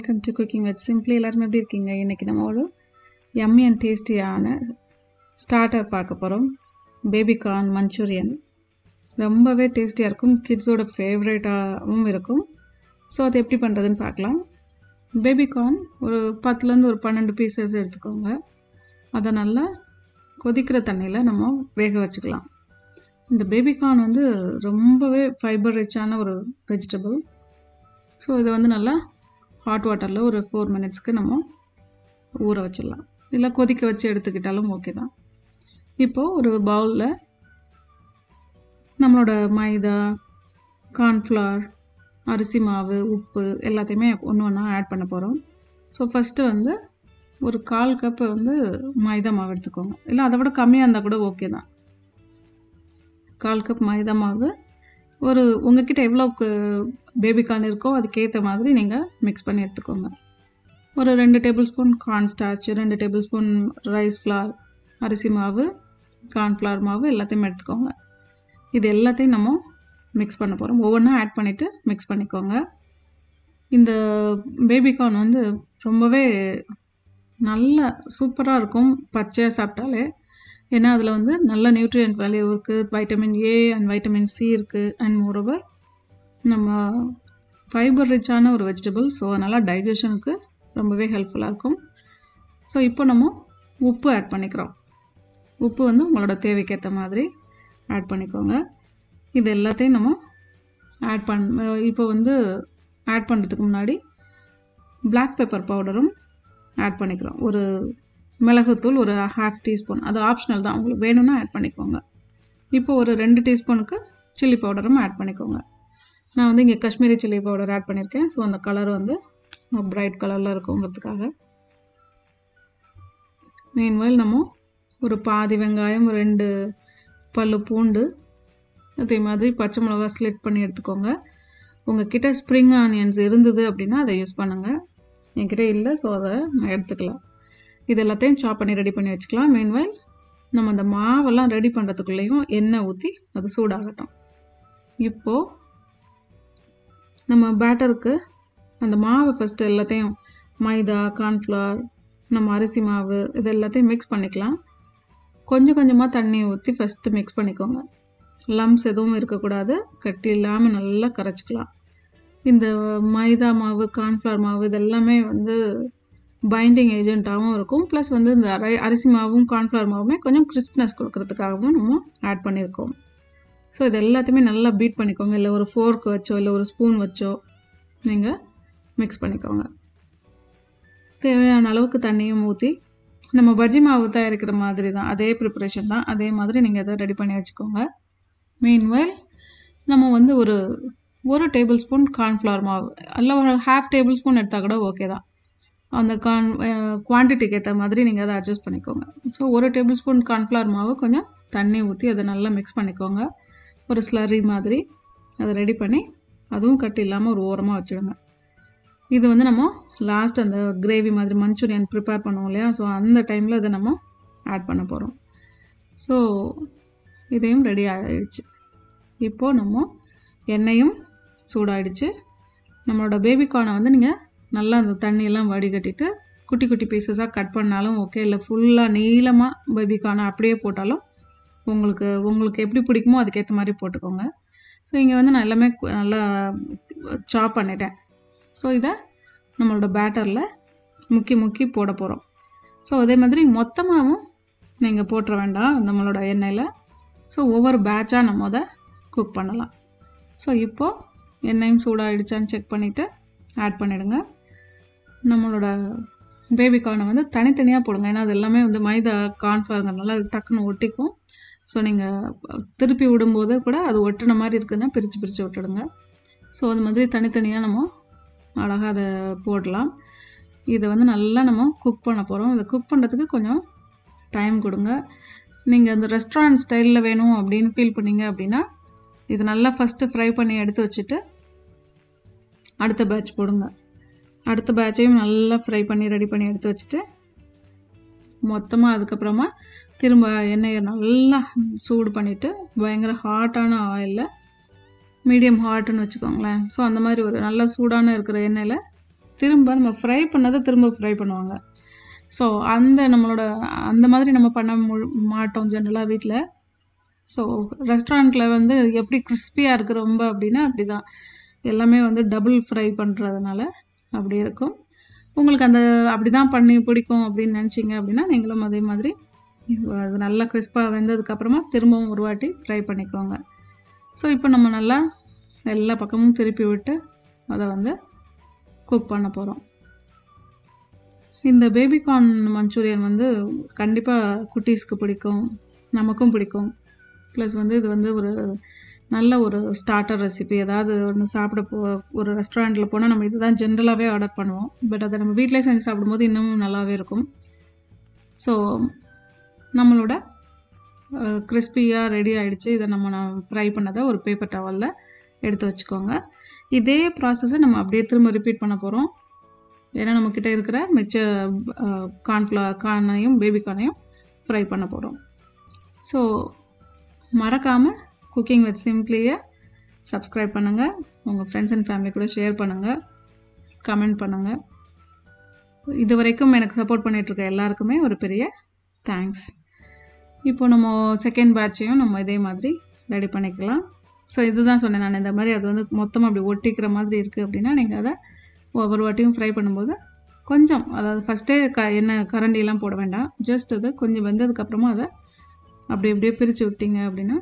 welcome to cooking with simply எல்லாருமே எப்படி இருக்கீங்க இன்றைக்கி நம்ம ஒரு யம்மி அண்ட் டேஸ்டியான ஸ்டார்டர் பார்க்க போகிறோம் பேபிகார்ன் மஞ்சூரியன் ரொம்பவே டேஸ்டியாக இருக்கும் கிட்ஸோட ஃபேவரேட்டாகவும் இருக்கும் ஸோ அது எப்படி பண்ணுறதுன்னு பார்க்கலாம் பேபிகார்ன் ஒரு பத்துலேருந்து ஒரு பன்னெண்டு பீசஸ் எடுத்துக்கோங்க அதை நல்லா கொதிக்கிற தண்ணியில் நம்ம வேக வச்சுக்கலாம் இந்த பேபிகார்ன் வந்து ரொம்பவே ஃபைபர் ரிச்சான ஒரு வெஜிடபிள் ஸோ இதை வந்து நல்லா ஹாட் வாட்டரில் ஒரு ஃபோர் மினிட்ஸ்க்கு நம்ம ஊற வச்சிடலாம் இல்லை கொதிக்க வச்சு எடுத்துக்கிட்டாலும் ஓகே தான் இப்போது ஒரு பவுலில் நம்மளோட மைதா கார்ன்ஃப்ளவர் அரிசி மாவு உப்பு எல்லாத்தையுமே ஒன்று ஒன்றா ஆட் பண்ண போகிறோம் ஸோ ஃபஸ்ட்டு வந்து ஒரு கால் கப்பு வந்து மைதா மாவு எடுத்துக்கோங்க இல்லை அதை விட கம்மியாக இருந்தால் கூட ஓகே தான் கால் கப் மைதா மாவு ஒரு உங்ககிட்ட எவ்வளோக்கு பேபிகார்ன் இருக்கோ அதுக்கேற்ற மாதிரி நீங்கள் மிக்ஸ் பண்ணி எடுத்துக்கோங்க ஒரு ரெண்டு டேபிள் ஸ்பூன் கார்ன் ஸ்டார்ச் ரெண்டு டேபிள் ஸ்பூன் ரைஸ் ஃப்ளார் அரிசி மாவு கார்ன்ஃப்ளவர் மாவு எல்லாத்தையும் எடுத்துக்கோங்க இது எல்லாத்தையும் நம்ம மிக்ஸ் பண்ண போகிறோம் ஒவ்வொன்றா ஆட் பண்ணிவிட்டு மிக்ஸ் பண்ணிக்கோங்க இந்த பேபிகார்ன் வந்து ரொம்பவே நல்ல சூப்பராக இருக்கும் பச்சையாக சாப்பிட்டாலே ஏன்னா அதில் வந்து நல்ல நியூட்ரியன்ட் வேல்யூ இருக்குது vitamin A and vitamin C இருக்குது அண்ட் மோரோவர் நம்ம ஃபைபர் ரிச்சான ஒரு வெஜிடபிள் ஸோ அதனால் டைஜஷனுக்கு ரொம்பவே ஹெல்ப்ஃபுல்லாக இருக்கும் ஸோ இப்போ நம்ம உப்பு ஆட் பண்ணிக்கிறோம் உப்பு வந்து உங்களோட தேவைக்கேற்ற மாதிரி ஆட் பண்ணிக்கோங்க இது எல்லாத்தையும் நம்ம ஆட் பண் இப்போ வந்து ஆட் பண்ணுறதுக்கு முன்னாடி பிளாக் பெப்பர் பவுடரும் ஆட் பண்ணிக்கிறோம் ஒரு மிளகுத்தூள் ஒரு ஹாஃப் டீஸ்பூன் அது ஆப்ஷனல் தான் உங்களுக்கு வேணும்னா ஆட் பண்ணிக்கோங்க இப்போ ஒரு ரெண்டு டீஸ்பூனுக்கு சில்லி பவுடரும் ஆட் பண்ணிக்கோங்க நான் வந்து இங்கே காஷ்மீரி சில்லி பவுடர் ஆட் பண்ணியிருக்கேன் ஸோ அந்த கலர் வந்து பிரைட் கலரில் இருக்குங்கிறதுக்காக மெயின்வைல் நம்ம ஒரு பாதி வெங்காயம் ரெண்டு பல்லு பூண்டு அதே மாதிரி பச்சை மிளகா ஸ்லிட் பண்ணி எடுத்துக்கோங்க உங்கள் கிட்ட ஸ்ப்ரிங் ஆனியன்ஸ் இருந்தது அப்படின்னா அதை யூஸ் பண்ணுங்கள் என்கிட்ட இல்லை ஸோ அதை நான் எடுத்துக்கலாம் இது எல்லாத்தையும் சாப் பண்ணி ரெடி பண்ணி வச்சுக்கலாம் மீன்வைல் நம்ம அந்த மாவெல்லாம் ரெடி பண்ணுறதுக்குள்ளேயும் எண்ணெய் ஊற்றி அது சூடாகட்டும் இப்போது நம்ம பேட்டருக்கு அந்த மாவை ஃபஸ்ட்டு எல்லாத்தையும் மைதா கார்ன்ஃப்ளவர் நம்ம அரிசி மாவு இது எல்லாத்தையும் மிக்ஸ் பண்ணிக்கலாம் கொஞ்சம் கொஞ்சமாக தண்ணி ஊற்றி ஃபஸ்ட்டு மிக்ஸ் பண்ணிக்கோங்க லம்ஸ் எதுவும் இருக்கக்கூடாது கட்டி இல்லாமல் நல்லா கரைச்சிக்கலாம் இந்த மைதா மாவு கார்ன்ஃப்ளவர் மாவு இதெல்லாமே வந்து பைண்டிங் ஏஜென்ட்டாகவும் இருக்கும் ப்ளஸ் வந்து இந்த அரை அரிசி மாவும் கார்ன்ஃப்ளவர் மாவுமே கொஞ்சம் கிறிஸ்ப்னஸ் கொடுக்கறதுக்காகவும் நம்ம ஆட் பண்ணியிருக்கோம் ஸோ இது எல்லாத்தையுமே நல்லா பீட் பண்ணிக்கோங்க இல்லை ஒரு ஃபோர்க் வச்சோ இல்லை ஒரு ஸ்பூன் வச்சோ நீங்கள் மிக்ஸ் பண்ணிக்கோங்க தேவையான அளவுக்கு தண்ணியும் ஊற்றி நம்ம பஜ்ஜி மாவு தயாரிக்கிற மாதிரி தான் அதே ப்ரிப்பரேஷன் தான் அதே மாதிரி நீங்கள் அதை ரெடி பண்ணி வச்சுக்கோங்க மீன்வைல் நம்ம வந்து ஒரு ஒரு டேபிள் ஸ்பூன் கார்ன்ஃப்ளவர் மாவு இல்லை ஒரு ஹாஃப் டேபிள் ஸ்பூன் எடுத்தால் கூட ஓகே தான் அந்த கார்ன் குவான்டிட்டிக்கு ஏற்ற மாதிரி நீங்கள் அதை அட்ஜஸ்ட் பண்ணிக்கோங்க ஸோ ஒரு டேபிள் ஸ்பூன் கார்ன்ஃப்ளவர் மாவு கொஞ்சம் தண்ணி ஊற்றி அதை நல்லா மிக்ஸ் பண்ணிக்கோங்க ஒரு ஸ்லரி மாதிரி அதை ரெடி பண்ணி அதுவும் கட்டி இல்லாமல் ஒரு ஓரமாக வச்சுடுங்க இது வந்து நம்ம லாஸ்ட் அந்த கிரேவி மாதிரி மஞ்சூரியன் ப்ரிப்பேர் பண்ணுவோம் இல்லையா ஸோ அந்த டைமில் இதை நம்ம ஆட் பண்ண போகிறோம் ஸோ இதையும் ரெடி ஆகிடுச்சு இப்போது நம்ம எண்ணெயும் சூடாயிடுச்சு நம்மளோட பேபிகார்னை வந்து நீங்கள் நல்லா அந்த தண்ணியெல்லாம் வடிகட்டிட்டு குட்டி குட்டி பீசஸாக கட் பண்ணாலும் ஓகே இல்லை ஃபுல்லாக நீளமாக பேபிகார்னை அப்படியே போட்டாலும் உங்களுக்கு உங்களுக்கு எப்படி பிடிக்குமோ அதுக்கேற்ற மாதிரி போட்டுக்கோங்க ஸோ இங்கே வந்து நான் எல்லாமே நல்லா சாப் பண்ணிட்டேன் ஸோ இதை நம்மளோட பேட்டரில் முக்கி முக்கி போட போகிறோம் ஸோ அதே மாதிரி மொத்தமாகவும் நீங்கள் போட்டுற வேண்டாம் நம்மளோட எண்ணெயில் ஸோ ஒவ்வொரு பேட்சாக நம்ம அதை குக் பண்ணலாம் ஸோ இப்போது எண்ணெயும் சூடாகிடுச்சான்னு செக் பண்ணிவிட்டு ஆட் பண்ணிவிடுங்க நம்மளோட பேபிகார்னை வந்து தனித்தனியாக போடுங்க ஏன்னா அது எல்லாமே வந்து மைதா கார்ன்ஃப்ளவருங்கிறனால அது டக்குன்னு ஒட்டிக்கும் ஸோ நீங்கள் திருப்பி விடும்போது கூட அது ஒட்டின மாதிரி இருக்குதுன்னா பிரித்து பிரித்து விட்டுடுங்க ஸோ அது மாதிரி தனித்தனியாக நம்ம அழகாக அதை போடலாம் இதை வந்து நல்லா நம்ம குக் பண்ண போகிறோம் இதை குக் பண்ணுறதுக்கு கொஞ்சம் டைம் கொடுங்க நீங்கள் அந்த ரெஸ்டாரண்ட் ஸ்டைலில் வேணும் அப்படின்னு ஃபீல் பண்ணீங்க அப்படின்னா இது நல்லா ஃபஸ்ட்டு ஃப்ரை பண்ணி எடுத்து வச்சுட்டு அடுத்த பேட்ச் போடுங்க அடுத்த பேட்சையும் நல்லா ஃப்ரை பண்ணி ரெடி பண்ணி எடுத்து வச்சுட்டு மொத்தமாக அதுக்கப்புறமா திரும்ப எண்ணெயை நல்லா சூடு பண்ணிவிட்டு பயங்கர ஹாட்டான ஆயிலில் மீடியம் ஹாட்டுன்னு வச்சுக்கோங்களேன் ஸோ அந்த மாதிரி ஒரு நல்ல சூடான இருக்கிற எண்ணெயில் திரும்ப நம்ம ஃப்ரை பண்ணதை திரும்ப ஃப்ரை பண்ணுவாங்க ஸோ அந்த நம்மளோட அந்த மாதிரி நம்ம பண்ண மு- மாட்டோம் ஜென்ரலாக வீட்டில் ஸோ ரெஸ்டாரண்ட்டில் வந்து எப்படி கிறிஸ்பியாக இருக்குது ரொம்ப அப்படின்னா அப்படி தான் எல்லாமே வந்து டபுள் ஃப்ரை பண்ணுறதுனால அப்படி இருக்கும் உங்களுக்கு அந்த அப்படி தான் பண்ணி பிடிக்கும் அப்படின்னு நினச்சிங்க அப்படின்னா நீங்களும் அதே மாதிரி அது நல்லா கிறிஸ்பாக வெந்ததுக்கப்புறமா திரும்பவும் ஒரு வாட்டி ஃப்ரை பண்ணிக்கோங்க ஸோ இப்போ நம்ம நல்லா எல்லா பக்கமும் திருப்பி விட்டு அதை வந்து குக் பண்ண போகிறோம் இந்த பேபிகார்ன் மஞ்சூரியன் வந்து கண்டிப்பாக குட்டீஸ்க்கு பிடிக்கும் நமக்கும் பிடிக்கும் ப்ளஸ் வந்து இது வந்து ஒரு நல்ல ஒரு ஸ்டார்டர் ரெசிபி ஏதாவது ஒன்று சாப்பிட போ ஒரு ரெஸ்டாரண்ட்டில் போனால் நம்ம இதுதான் ஜென்ரலாகவே ஆர்டர் பண்ணுவோம் பட் அதை நம்ம வீட்டிலே செஞ்சு சாப்பிடும்போது இன்னமும் நல்லாவே இருக்கும் ஸோ நம்மளோட கிறிஸ்பியாக ரெடி ஆயிடுச்சு இதை நம்ம நான் ஃப்ரை பண்ணதை ஒரு பேப்பர் டவலில் எடுத்து வச்சுக்கோங்க இதே ப்ராசஸை நம்ம அப்படியே திரும்ப ரிப்பீட் பண்ண போகிறோம் ஏன்னா நம்மக்கிட்ட இருக்கிற மிச்ச கார்ன்ஃப்ளா கார்னையும் பேபி கார்னையும் ஃப்ரை பண்ண போகிறோம் ஸோ மறக்காமல் குக்கிங் வித் சிம்ப்ளியை சப்ஸ்கிரைப் பண்ணுங்கள் உங்கள் ஃப்ரெண்ட்ஸ் அண்ட் ஃபேமிலி கூட ஷேர் பண்ணுங்கள் கமெண்ட் பண்ணுங்கள் இது வரைக்கும் எனக்கு சப்போர்ட் பண்ணிகிட்ருக்க எல்லாருக்குமே ஒரு பெரிய தேங்க்ஸ் இப்போ நம்ம செகண்ட் பேட்சையும் நம்ம இதே மாதிரி ரெடி பண்ணிக்கலாம் ஸோ இதுதான் சொன்னேன் நான் இந்த மாதிரி அது வந்து மொத்தமாக அப்படி ஒட்டிக்கிற மாதிரி இருக்குது அப்படின்னா நீங்கள் அதை ஒவ்வொரு வாட்டியும் ஃப்ரை பண்ணும்போது கொஞ்சம் அதாவது ஃபஸ்ட்டே க எண்ணெய் கரண்டியெல்லாம் போட வேண்டாம் ஜஸ்ட் அது கொஞ்சம் வெந்ததுக்கப்புறமா அதை அப்படி அப்படியே பிரித்து விட்டீங்க அப்படின்னா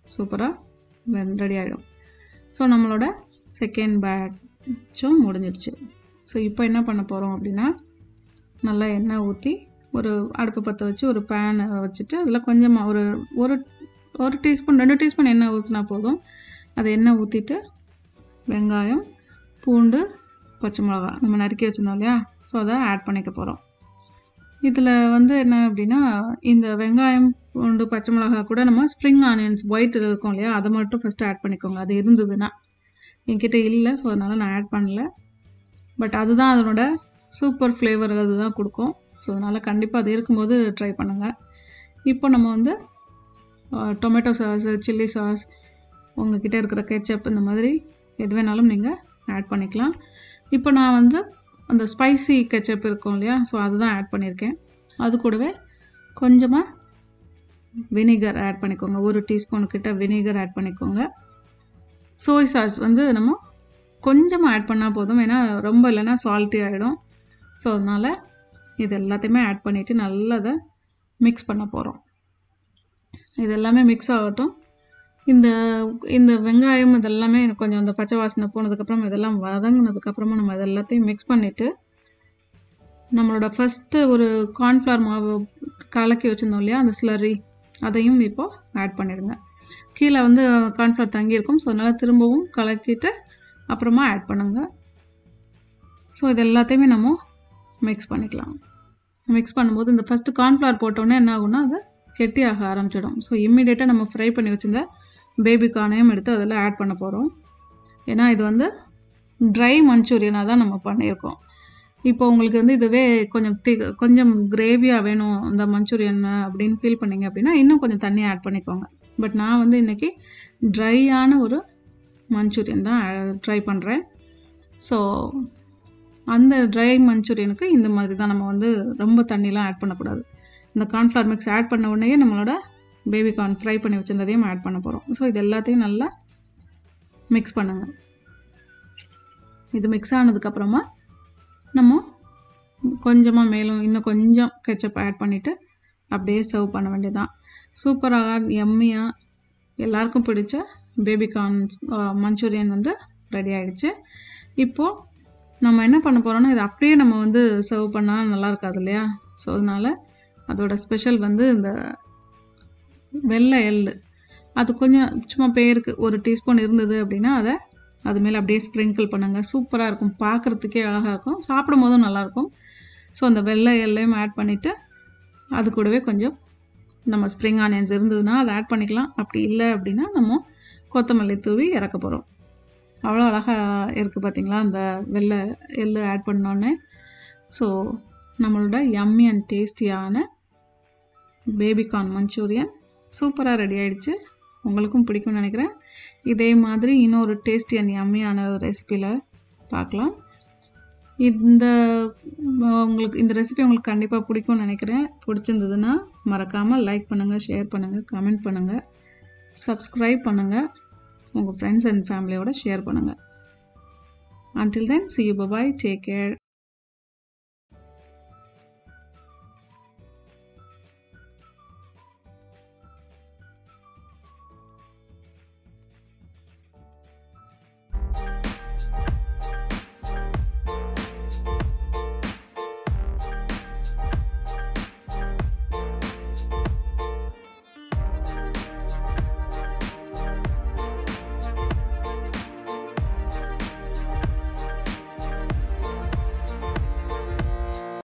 சூப்பராக ரெடி ஆகிடும் ஸோ நம்மளோட செகண்ட் பேட்சும் முடிஞ்சிடுச்சு ஸோ இப்போ என்ன பண்ண போகிறோம் அப்படின்னா நல்லா எண்ணெய் ஊற்றி ஒரு அடுப்பை பற்ற வச்சு ஒரு பேனை வச்சுட்டு அதில் கொஞ்சமாக ஒரு ஒரு ஒரு டீஸ்பூன் ரெண்டு டீஸ்பூன் எண்ணெய் ஊற்றினா போதும் அது எண்ணெய் ஊற்றிட்டு வெங்காயம் பூண்டு பச்சை மிளகா நம்ம நறுக்கி வச்சிருந்தோம் இல்லையா ஸோ அதை ஆட் பண்ணிக்க போகிறோம் இதில் வந்து என்ன அப்படின்னா இந்த வெங்காயம் பூண்டு பச்சை மிளகா கூட நம்ம ஸ்ப்ரிங் ஆனியன்ஸ் ஒயிட் இருக்கும் இல்லையா அதை மட்டும் ஃபஸ்ட்டு ஆட் பண்ணிக்கோங்க அது இருந்ததுன்னா என்கிட்ட இல்லை ஸோ அதனால் நான் ஆட் பண்ணல பட் அதுதான் அதனோட சூப்பர் ஃப்ளேவர் அதுதான் கொடுக்கும் ஸோ அதனால் கண்டிப்பாக அது இருக்கும்போது ட்ரை பண்ணுங்கள் இப்போ நம்ம வந்து டொமேட்டோ சாஸ் சில்லி சாஸ் உங்ககிட்ட இருக்கிற கெச்சப் இந்த மாதிரி எது வேணாலும் நீங்கள் ஆட் பண்ணிக்கலாம் இப்போ நான் வந்து அந்த ஸ்பைசி கெச்சப் இருக்கும் இல்லையா ஸோ அதுதான் ஆட் பண்ணியிருக்கேன் அது கூடவே கொஞ்சமாக வினிகர் ஆட் பண்ணிக்கோங்க ஒரு டீஸ்பூன் கிட்ட வினிகர் ஆட் பண்ணிக்கோங்க சோய் சாஸ் வந்து நம்ம கொஞ்சமாக ஆட் பண்ணால் போதும் ஏன்னா ரொம்ப இல்லைன்னா சால்ட்டி ஆகிடும் ஸோ அதனால் இது எல்லாத்தையுமே ஆட் பண்ணிவிட்டு நல்லா அதை மிக்ஸ் பண்ண போகிறோம் இது எல்லாமே மிக்ஸ் ஆகட்டும் இந்த இந்த வெங்காயம் இதெல்லாமே எனக்கு கொஞ்சம் அந்த பச்சை வாசனை போனதுக்கப்புறம் இதெல்லாம் வதங்கினதுக்கப்புறமா நம்ம இது எல்லாத்தையும் மிக்ஸ் பண்ணிவிட்டு நம்மளோட ஃபஸ்ட்டு ஒரு கார்ன்ஃப்ளவர் மாவு கலக்கி வச்சுருந்தோம் இல்லையா அந்த ஸ்லரி அதையும் இப்போது ஆட் பண்ணிடுங்க கீழே வந்து கார்ன்ஃப்ளவர் தங்கியிருக்கும் ஸோ அதனால் திரும்பவும் கலக்கிட்டு அப்புறமா ஆட் பண்ணுங்கள் ஸோ இது எல்லாத்தையுமே நம்ம மிக்ஸ் பண்ணிக்கலாம் மிக்ஸ் பண்ணும்போது இந்த ஃபஸ்ட்டு கார்ன்ஃப்ளவர் போட்டோன்னே என்ன ஆகும்னா அது கெட்டியாக ஆரம்பிச்சிடும் ஸோ இம்மிடியேட்டாக நம்ம ஃப்ரை பண்ணி வச்சிருந்த பேபி கார்னையும் எடுத்து அதில் ஆட் பண்ண போகிறோம் ஏன்னா இது வந்து ட்ரை மஞ்சூரியனாக தான் நம்ம பண்ணியிருக்கோம் இப்போ உங்களுக்கு வந்து இதுவே கொஞ்சம் தி கொஞ்சம் கிரேவியாக வேணும் இந்த மஞ்சூரியன் அப்படின்னு ஃபீல் பண்ணீங்க அப்படின்னா இன்னும் கொஞ்சம் தண்ணி ஆட் பண்ணிக்கோங்க பட் நான் வந்து இன்றைக்கி ட்ரையான ஒரு மஞ்சூரியன் தான் ட்ரை பண்ணுறேன் ஸோ அந்த ட்ரை மஞ்சூரியனுக்கு இந்த மாதிரி தான் நம்ம வந்து ரொம்ப தண்ணிலாம் ஆட் பண்ணக்கூடாது இந்த கார்ன்ஃப்ளவர் மிக்ஸ் ஆட் பண்ண உடனே நம்மளோட பேபி கார்ன் ஃப்ரை பண்ணி வச்சிருந்ததையும் ஆட் பண்ண போகிறோம் ஸோ இது எல்லாத்தையும் நல்லா மிக்ஸ் பண்ணுங்கள் இது மிக்ஸ் ஆனதுக்கப்புறமா நம்ம கொஞ்சமாக மேலும் இன்னும் கொஞ்சம் கெச்சப் ஆட் பண்ணிவிட்டு அப்படியே சர்வ் பண்ண வேண்டியதுதான் சூப்பராக எம்மியாக எல்லாருக்கும் பிடிச்ச பேபி கார்ன் மஞ்சூரியன் வந்து ரெடி ஆயிடுச்சு இப்போது நம்ம என்ன பண்ண போகிறோம்னா இது அப்படியே நம்ம வந்து சர்வ் பண்ணால் நல்லா இருக்காது இல்லையா ஸோ அதனால் அதோட ஸ்பெஷல் வந்து இந்த வெள்ளை எள்ளு அது கொஞ்சம் சும்மா பேருக்கு ஒரு டீஸ்பூன் இருந்தது அப்படின்னா அதை அது மேலே அப்படியே ஸ்ப்ரிங்கிள் பண்ணுங்கள் சூப்பராக இருக்கும் பார்க்குறதுக்கே அழகாக இருக்கும் சாப்பிடும் போதும் நல்லாயிருக்கும் ஸோ அந்த வெள்ளை எல்லையும் ஆட் பண்ணிவிட்டு அது கூடவே கொஞ்சம் நம்ம ஸ்ப்ரிங் ஆனியன்ஸ் இருந்ததுன்னா அதை ஆட் பண்ணிக்கலாம் அப்படி இல்லை அப்படின்னா நம்ம கொத்தமல்லி தூவி இறக்க போகிறோம் அவ்வளோ அழகாக இருக்குது பார்த்தீங்களா அந்த வெள்ளை எள்ளு ஆட் பண்ணோன்னே ஸோ நம்மளோட யம்மி அண்ட் டேஸ்டியான பேபிகார்ன் மஞ்சூரியன் சூப்பராக ரெடி ஆயிடுச்சு உங்களுக்கும் பிடிக்கும்னு நினைக்கிறேன் இதே மாதிரி இன்னொரு டேஸ்டி அண்ட் யம்மியான ரெசிப்பியில் பார்க்கலாம் இந்த அஹ், உங்களுக்கு இந்த ரெசிபி உங்களுக்கு கண்டிப்பாக பிடிக்கும்னு நினைக்கிறேன் பிடிச்சிருந்ததுன்னா மறக்காமல் லைக் பண்ணுங்கள் ஷேர் பண்ணுங்கள் கமெண்ட் பண்ணுங்கள் சப்ஸ்கிரைப் பண்ணுங்கள் உங்கள் ஃப்ரெண்ட்ஸ் அண்ட் ஃபேமிலியோட ஷேர் பண்ணுங்கள் until then see you bye bye take care